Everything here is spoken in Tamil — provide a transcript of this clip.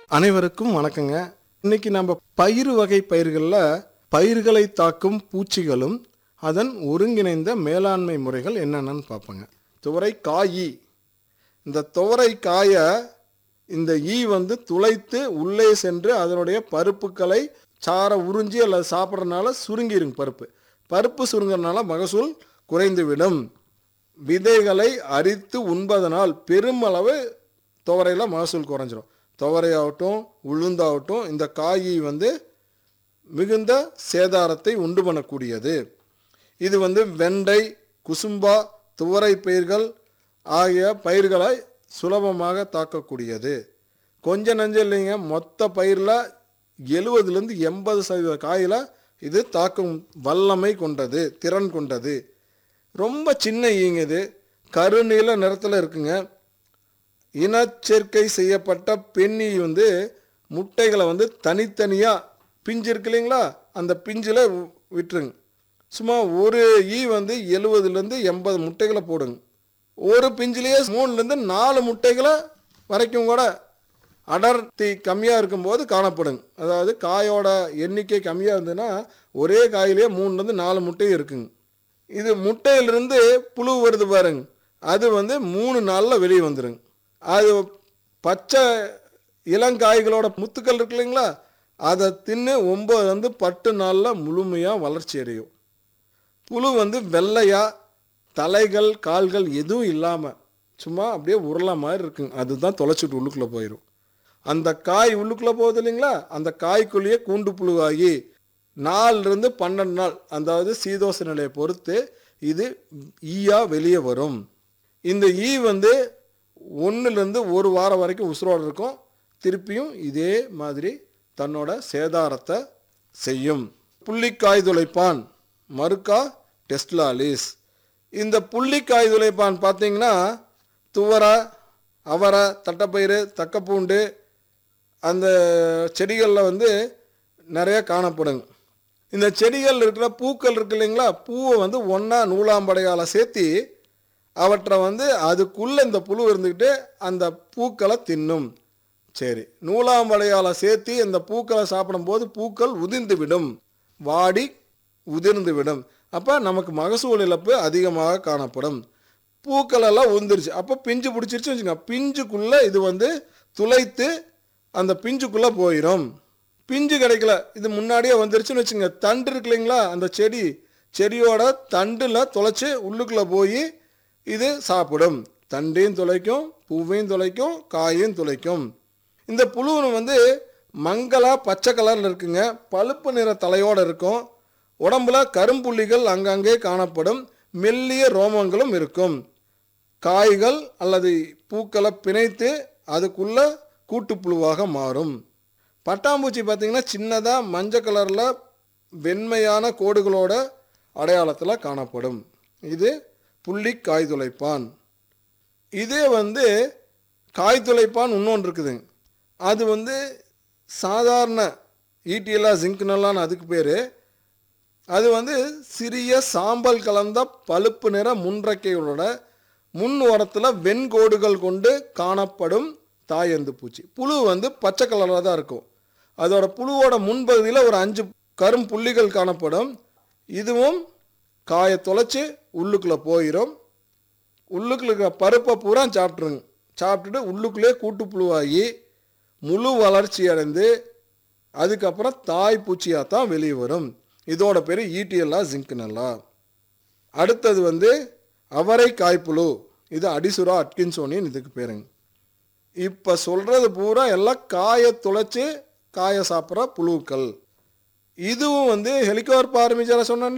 அனைவருக்கும் வணக்கங்க இன்னைக்கு நம்ம பயிர் வகை பயிர்களில் பயிர்களை தாக்கும் பூச்சிகளும் அதன் ஒருங்கிணைந்த மேலாண்மை முறைகள் என்னென்னு பார்ப்போங்க துவரை காயி இந்த துவரை காயை இந்த ஈ வந்து துளைத்து உள்ளே சென்று அதனுடைய பருப்புகளை சாரை உறிஞ்சி அல்லது சாப்பிட்றதுனால சுருங்கிருங்க பருப்பு பருப்பு சுருங்கிறதுனால மகசூல் குறைந்துவிடும் விதைகளை அரித்து உண்பதனால் பெருமளவு துவரையில் மகசூல் குறைஞ்சிரும் துவரையாகட்டும் உளுந்தாகட்டும் இந்த காய் வந்து மிகுந்த சேதாரத்தை உண்டு பண்ணக்கூடியது இது வந்து வெண்டை குசும்பா துவரை பயிர்கள் ஆகிய பயிர்களை சுலபமாக தாக்கக்கூடியது கொஞ்ச நஞ்சம் இல்லைங்க மொத்த பயிரில் எழுபதுலேருந்து எண்பது சதவீத காயில் இது தாக்கும் வல்லமை கொண்டது திறன் கொண்டது ரொம்ப சின்ன ஈங்க இது கருநீல நிறத்தில் இருக்குங்க இனச்சேர்க்கை செய்யப்பட்ட பெண்ணி வந்து முட்டைகளை வந்து தனித்தனியாக பிஞ்சு இருக்கு இல்லைங்களா அந்த பிஞ்சில் வி- விட்டுருங்க சும்மா ஒரு ஈ வந்து எழுபதுலேருந்து எண்பது முட்டைகளை போடுங்க ஒரு பிஞ்சிலேயே மூணுலேருந்து நாலு முட்டைகளை வரைக்கும் கூட அடர்த்தி கம்மியாக இருக்கும்போது காணப்படுங்க அதாவது காயோட எண்ணிக்கை கம்மியாக இருந்ததுன்னா ஒரே காயிலேயே மூணுலேருந்து நாலு முட்டை இருக்குங்க இது முட்டையிலிருந்து புழு வருது பாருங்க அது வந்து மூணு நாளில் வெளியே வந்துருங்க அது பச்சை இளங்காய்களோட முத்துக்கள் இருக்கு இல்லைங்களா அதை தின்னு ஒம்பதுலேருந்து பத்து நாளில் முழுமையாக வளர்ச்சி அடையும் புழு வந்து வெள்ளையா தலைகள் கால்கள் எதுவும் இல்லாமல் சும்மா அப்படியே உருளை மாதிரி இருக்குங்க அதுதான் தொலைச்சிட்டு உள்ளுக்குள்ளே போயிடும் அந்த காய் உள்ளுக்குள்ளே போகுது இல்லைங்களா அந்த காய்க்குள்ளேயே கூண்டு புழுவாகி நாலுலேருந்து பன்னெண்டு நாள் அதாவது சீதோஷ நிலையை பொறுத்து இது ஈயா வெளியே வரும் இந்த ஈ வந்து ஒன்றுலேருந்து ஒரு வாரம் வரைக்கும் உசுரோடு இருக்கும் திருப்பியும் இதே மாதிரி தன்னோட சேதாரத்தை செய்யும் புள்ளிக்காய் துளைப்பான் மறுக்கா டெஸ்ட்லாலிஸ் இந்த புள்ளிக்காய் துளைப்பான் பார்த்தீங்கன்னா துவரை அவரை தட்டைப்பயிறு தக்கப்பூண்டு அந்த செடிகளில் வந்து நிறைய காணப்படுங்க இந்த செடிகள் இருக்கிற பூக்கள் இருக்கு இல்லைங்களா பூவை வந்து ஒன்றா நூலாம்படையால் சேர்த்தி அவற்றை வந்து அதுக்குள்ளே இந்த புழு இருந்துக்கிட்டு அந்த பூக்களை தின்னும் சரி நூலாம்படையால் சேர்த்தி இந்த பூக்களை சாப்பிடும்போது பூக்கள் உதிர்ந்து விடும் வாடி உதிர்ந்து விடும் அப்போ நமக்கு மகசூல் இழப்பு அதிகமாக காணப்படும் பூக்கள் எல்லாம் உதிர்ந்துருச்சு அப்போ பிஞ்சு பிடிச்சிருச்சு வச்சுங்க பிஞ்சுக்குள்ளே இது வந்து துளைத்து அந்த பிஞ்சுக்குள்ளே போயிடும் பிஞ்சு கிடைக்கல இது முன்னாடியே வந்துருச்சுன்னு வச்சுங்க தண்டு இருக்கு இல்லைங்களா அந்த செடி செடியோட தண்டில் துளைச்சி உள்ளுக்குள்ளே போய் இது சாப்பிடும் தண்டையும் துளைக்கும் பூவையும் துளைக்கும் காயையும் துளைக்கும் இந்த புழு வந்து மங்களா பச்சை கலரில் இருக்குங்க பழுப்பு நிற தலையோடு இருக்கும் உடம்புல கரும்புள்ளிகள் அங்கங்கே காணப்படும் மெல்லிய ரோமங்களும் இருக்கும் காய்கள் அல்லது பூக்களை பிணைத்து அதுக்குள்ள கூட்டுப்புழுவாக மாறும் பட்டாம்பூச்சி பார்த்தீங்கன்னா சின்னதாக மஞ்சள் கலரில் வெண்மையான கோடுகளோட அடையாளத்தில் காணப்படும் இது புள்ளி காய் துளைப்பான் இதே வந்து காய் துளைப்பான் இன்னொன்று இருக்குதுங்க அது வந்து சாதாரண ஈட்டியலா ஜிங்க்னலான்னு அதுக்கு பேர் அது வந்து சிறிய சாம்பல் கலந்த பழுப்பு நிற முன்றைக்கைகளோட முன் ஓரத்தில் வெண்கோடுகள் கொண்டு காணப்படும் தாயந்து பூச்சி புழு வந்து பச்சை கலரில் தான் இருக்கும் அதோட புழுவோட முன்பகுதியில் ஒரு அஞ்சு கரும் புள்ளிகள் காணப்படும் இதுவும் காயை தொலைச்சி உள்ளுக்குள்ளே போயிடும் உள்ளுக்குள்ள இருக்கிற பருப்பை பூரா சாப்பிட்ருங்க சாப்பிட்டுட்டு உள்ளுக்குள்ளே கூட்டுப்புழுவாகி முழு வளர்ச்சி அடைந்து அதுக்கப்புறம் தாய் பூச்சியாக தான் வெளியே வரும் இதோட பேர் ஈட்டியல்லா ஜிங்க்னல்லா அடுத்தது வந்து அவரை காய்ப்புழு இது அடிசுரா அட்கின்சோனின்னு இதுக்கு பேருங்க இப்போ சொல்கிறது பூரா எல்லாம் காயை துளைச்சி காயை சாப்பிட்ற புழுக்கள் இதுவும் வந்து ஹெலிகார் பார்மிஜார சொன்ன